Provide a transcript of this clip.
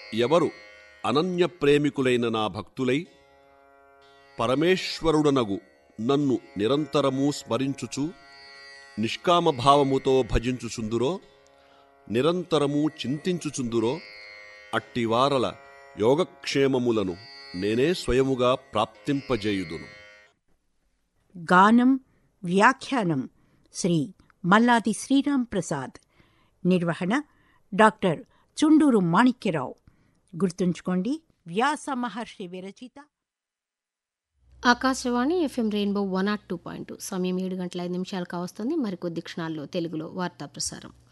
ఎవరు అనన్య ప్రేమికులైన నా భక్తులై పరమేశ్వరుడనగు నన్ను నిరంతరము స్మరించుచు నిష్కామభావముతో భజించుచుందురో నిరంతరము చింతించుచుందురో అట్టివారల యోగక్షేమములను నేనే స్వయముగా ప్రాప్తింపజేయుదును గానం వ్యాఖ్యానం శ్రీ మల్లాది శ్రీరామ్ ప్రసాద్ నిర్వహణ డాక్టర్ చుండూరు మాణిక్యరావు గుర్తుంచుకోండి వ్యాస మహర్షి విరచిత Akashvani FM rainbow one nought two point సమయం ఏడు గంటల ఐదు నిమిషాలు కావస్తుంది మరికొద్ది క్షణాల్లో తెలుగులో వార్తా ప్రసారం